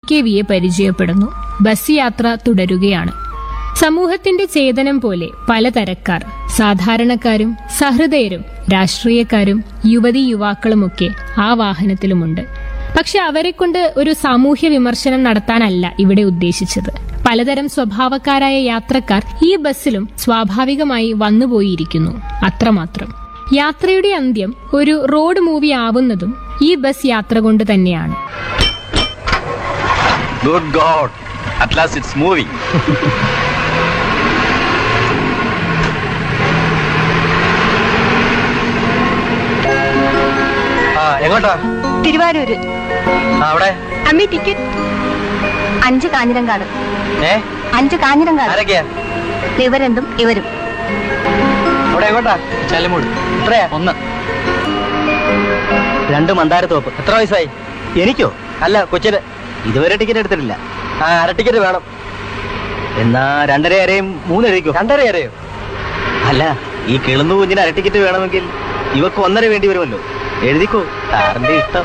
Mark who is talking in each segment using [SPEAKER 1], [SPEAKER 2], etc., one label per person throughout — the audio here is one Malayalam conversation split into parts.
[SPEAKER 1] കെ വിയെ പരിചയപ്പെടുന്നു ബസ് യാത്ര തുടരുകയാണ് സമൂഹത്തിന്റെ ചേതനം പോലെ പലതരക്കാർ സാധാരണക്കാരും സഹൃദയരും രാഷ്ട്രീയക്കാരും യുവതി യുവാക്കളുമൊക്കെ ആ വാഹനത്തിലുമുണ്ട് പക്ഷെ അവരെ കൊണ്ട് ഒരു സാമൂഹ്യ വിമർശനം നടത്താനല്ല ഇവിടെ ഉദ്ദേശിച്ചത് പലതരം സ്വഭാവക്കാരായ യാത്രക്കാർ ഈ ബസ്സിലും സ്വാഭാവികമായി വന്നുപോയിരിക്കുന്നു അത്രമാത്രം യാത്രയുടെ അന്ത്യം ഒരു റോഡ് മൂവി ആവുന്നതും ഈ ബസ് യാത്ര കൊണ്ട് തന്നെയാണ്
[SPEAKER 2] good god at last it's moving ആ എങ്ങോട്ടാ
[SPEAKER 3] തിരുവാരൂര്
[SPEAKER 2] ആ അവിടെ
[SPEAKER 3] അമ്മി ടിക്കറ്റ് അഞ്ച് കാഞ്ഞിരങ്കാട്
[SPEAKER 2] ഏ
[SPEAKER 3] അഞ്ച് കാഞ്ഞിരങ്കാട്
[SPEAKER 2] ആരൊക്കെയാ
[SPEAKER 3] ഇവരെന്തും ഇവരും
[SPEAKER 2] അവിടെ എങ്ങോട്ടാ ചലമൂട് എത്രയാ ഒന്ന് രണ്ട് മന്ദാരത്തോപ്പ് എത്ര വയസ്സായി എനിക്കോ അല്ല കൊച്ചിന് ഇതുവരെ ടിക്കറ്റ് എടുത്തിട്ടില്ല ആ അര ടിക്കറ്റ് വേണം എന്നാ രണ്ടര അരയും മൂന്നരയ്ക്കോ രണ്ടര അരയോ അല്ല ഈ കിളുന്നു കുഞ്ഞിന് അര ടിക്കറ്റ് വേണമെങ്കിൽ ഇവക്ക് ഒന്നര വേണ്ടി വരുമല്ലോ എഴുതിക്കോ സാറിന്റെ ഇഷ്ടം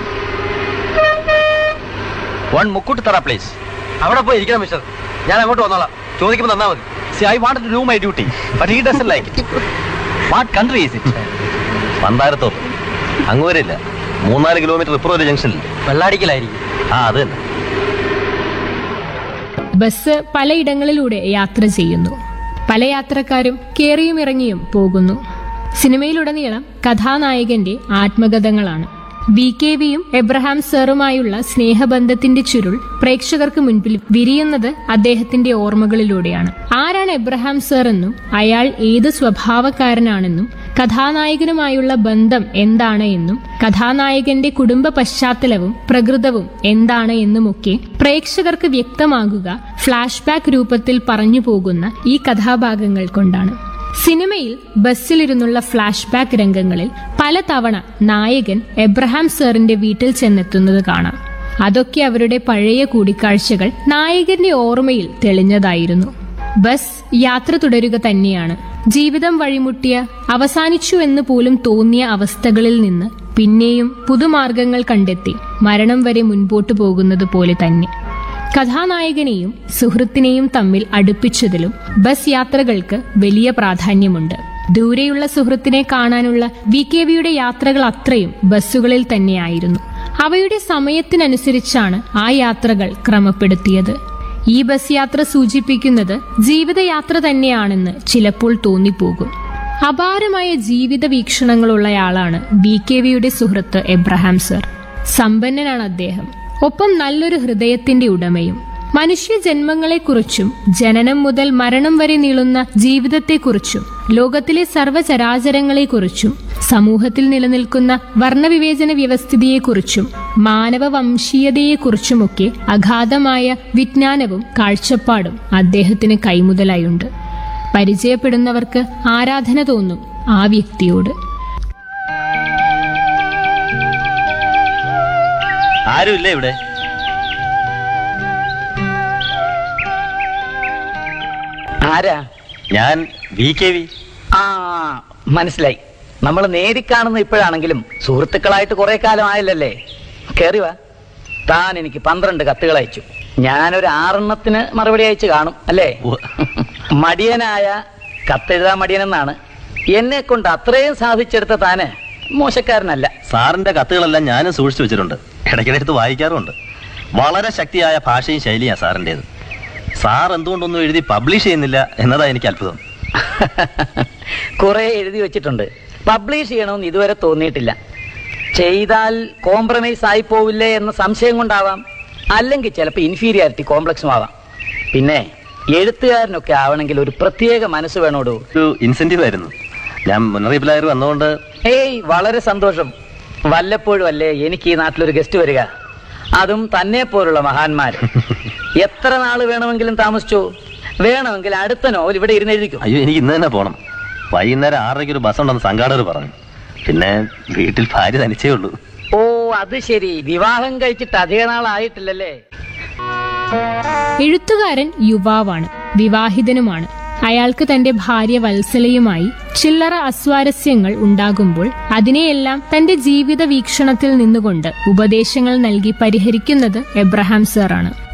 [SPEAKER 2] വൺ മുക്കൂട്ട് തറ പ്ലേസ് അവിടെ പോയി ഇരിക്കണം മിസ്റ്റർ ഞാൻ അങ്ങോട്ട് വന്നോളാം ചോദിക്കുമ്പോൾ തന്നാ മതി see I want to do my duty but he doesn't like what country is it Pantharathoppu അങ്ങ് വരില്ല മൂന്നാല് കിലോമീറ്റർ ഇപ്പുറം ഒരു ജംഗ്ഷനിൽ വെള്ളാടിക്കലായിരിക്കും ആ അത് തന്നെ
[SPEAKER 1] ബസ് പലയിടങ്ങളിലൂടെ യാത്ര ചെയ്യുന്നു പല യാത്രക്കാരും കേറിയും ഇറങ്ങിയും പോകുന്നു സിനിമയിലുടനീളം കഥാനായകന്റെ ആത്മകഥകളാണ് വി കെ വിയും എബ്രഹാം സാറുമായുള്ള സ്നേഹബന്ധത്തിന്റെ ചുരുൾ പ്രേക്ഷകർക്ക് മുൻപിൽ വിരിയുന്നത് അദ്ദേഹത്തിന്റെ ഓർമ്മകളിലൂടെയാണ് ആരാണ് എബ്രഹാം സാർ എന്നും അയാൾ ഏത് സ്വഭാവക്കാരനാണെന്നും കഥാനായകനുമായുള്ള ബന്ധം എന്താണ് എന്നും കഥാനായകന്റെ കുടുംബ പശ്ചാത്തലവും പ്രകൃതവും എന്താണ് എന്നുമൊക്കെ പ്രേക്ഷകർക്ക് വ്യക്തമാകുക ഫ്ലാഷ് ബാക്ക് രൂപത്തിൽ പറഞ്ഞു പോകുന്ന ഈ കഥാഭാഗങ്ങൾ കൊണ്ടാണ് സിനിമയിൽ ബസ്സിലിരുന്നുള്ള ഫ്ലാഷ് ബാക്ക് രംഗങ്ങളിൽ പലതവണ നായകൻ എബ്രഹാം സാറിന്റെ വീട്ടിൽ ചെന്നെത്തുന്നത് കാണാം അതൊക്കെ അവരുടെ പഴയ കൂടിക്കാഴ്ചകൾ നായകന്റെ ഓർമ്മയിൽ തെളിഞ്ഞതായിരുന്നു ബസ് യാത്ര തുടരുക തന്നെയാണ് ജീവിതം വഴിമുട്ടിയ അവസാനിച്ചു എന്ന് പോലും തോന്നിയ അവസ്ഥകളിൽ നിന്ന് പിന്നെയും പുതുമാർഗങ്ങൾ കണ്ടെത്തി മരണം വരെ മുൻപോട്ടു പോകുന്നത് പോലെ തന്നെ കഥാനായകനെയും സുഹൃത്തിനെയും തമ്മിൽ അടുപ്പിച്ചതിലും ബസ് യാത്രകൾക്ക് വലിയ പ്രാധാന്യമുണ്ട് ദൂരെയുള്ള സുഹൃത്തിനെ കാണാനുള്ള വി കെ വിയുടെ യാത്രകൾ അത്രയും ബസ്സുകളിൽ തന്നെയായിരുന്നു അവയുടെ സമയത്തിനനുസരിച്ചാണ് ആ യാത്രകൾ ക്രമപ്പെടുത്തിയത് ഈ ബസ് യാത്ര സൂചിപ്പിക്കുന്നത് ജീവിതയാത്ര തന്നെയാണെന്ന് ചിലപ്പോൾ തോന്നിപ്പോകും അപാരമായ ജീവിത വീക്ഷണങ്ങളുള്ളയാളാണ് വി കെ വിയുടെ സുഹൃത്ത് എബ്രഹാം സർ സമ്പന്നനാണ് അദ്ദേഹം ഒപ്പം നല്ലൊരു ഹൃദയത്തിന്റെ ഉടമയും മനുഷ്യ ജന്മങ്ങളെക്കുറിച്ചും ജനനം മുതൽ മരണം വരെ നീളുന്ന ജീവിതത്തെക്കുറിച്ചും ലോകത്തിലെ സർവ്വചരാചരങ്ങളെക്കുറിച്ചും സമൂഹത്തിൽ നിലനിൽക്കുന്ന വർണ്ണവിവേചന വ്യവസ്ഥിതിയെക്കുറിച്ചും മാനവ വംശീയതയെക്കുറിച്ചുമൊക്കെ അഗാധമായ വിജ്ഞാനവും കാഴ്ചപ്പാടും അദ്ദേഹത്തിന് കൈമുതലായുണ്ട് പരിചയപ്പെടുന്നവർക്ക് ആരാധന തോന്നും ആ വ്യക്തിയോട്
[SPEAKER 2] ആരുമില്ല ഇവിടെ
[SPEAKER 4] ആരാ
[SPEAKER 2] ഞാൻ വി കെ വി
[SPEAKER 4] ആ മനസ്സിലായി നമ്മൾ നേരിക്കാണുന്ന ഇപ്പോഴാണെങ്കിലും സുഹൃത്തുക്കളായിട്ട് കുറെ കാലം ആയല്ലേ കേറി വാ താൻ എനിക്ക് പന്ത്രണ്ട് കത്തുകൾ അയച്ചു ഞാനൊരു ആറെണ്ണത്തിന് മറുപടി അയച്ചു കാണും അല്ലേ മടിയനായ കത്തെഴുതാൻ മടിയനെന്നാണ് എന്നെ കൊണ്ട് അത്രയും സാധിച്ചെടുത്ത താന് മോശക്കാരനല്ല
[SPEAKER 2] സാറിന്റെ കത്തുകളെല്ലാം ഞാനും സൂക്ഷിച്ചു വെച്ചിട്ടുണ്ട് ഇടയ്ക്കിടയ്ക്ക് വായിക്കാറുമുണ്ട് വളരെ ശക്തിയായ ഭാഷയും ശൈലിയാണ് സാറിൻ്റെത് സാർ എന്തുകൊണ്ടൊന്നും എഴുതി പബ്ലിഷ് ചെയ്യുന്നില്ല എന്നതാ എനിക്ക് അത്ഭുതം
[SPEAKER 4] കുറെ എഴുതി വെച്ചിട്ടുണ്ട് പബ്ലിഷ് ചെയ്യണമെന്ന് ഇതുവരെ തോന്നിയിട്ടില്ല ചെയ്താൽ കോംപ്രമൈസ് ആയി പോവില്ലേ എന്ന സംശയം കൊണ്ടാവാം അല്ലെങ്കിൽ ചിലപ്പോൾ ഇൻഫീരിയാരിറ്റി കോംപ്ലക്സും ആവാം പിന്നെ എഴുത്തുകാരനൊക്കെ ആവണമെങ്കിൽ ഒരു പ്രത്യേക മനസ്സ് വേണോടൂ
[SPEAKER 2] ഒരു ഇൻസെന്റീവ് ആയിരുന്നു ഞാൻ മുന്നറിയിപ്പിലായി വന്നുകൊണ്ട്
[SPEAKER 4] ഏയ് വളരെ സന്തോഷം വല്ലപ്പോഴും അല്ലേ എനിക്ക് ഈ നാട്ടിലൊരു ഗസ്റ്റ് വരിക അതും തന്നെ പോലുള്ള മഹാന്മാർ എത്ര നാള് വേണമെങ്കിലും താമസിച്ചോ വേണമെങ്കിൽ അടുത്ത നോവൽ ഇവിടെ ഇരുന്ന് എഴുതിക്കും
[SPEAKER 2] അയ്യോ എനിക്ക് ഇന്ന് തന്നെ പോകണം വൈകുന്നേരം ആറരയ്ക്ക് ഒരു ബസ് ഉണ്ടെന്ന് സംഘാടകർ പറഞ്ഞു പിന്നെ വീട്ടിൽ ഭാര്യ തനിച്ചേ ഉള്ളൂ
[SPEAKER 4] ഓ അത് ശരി വിവാഹം കഴിച്ചിട്ട് അധിക നാളായിട്ടില്ലല്ലേ
[SPEAKER 1] എഴുത്തുകാരൻ യുവാവാണ് വിവാഹിതനുമാണ് അയാൾക്ക് തന്റെ ഭാര്യ വത്സലയുമായി ചില്ലറ അസ്വാരസ്യങ്ങൾ ഉണ്ടാകുമ്പോൾ അതിനെയെല്ലാം തന്റെ ജീവിത വീക്ഷണത്തിൽ നിന്നുകൊണ്ട് ഉപദേശങ്ങൾ നൽകി പരിഹരിക്കുന്നത് എബ്രഹാം സാറാണ്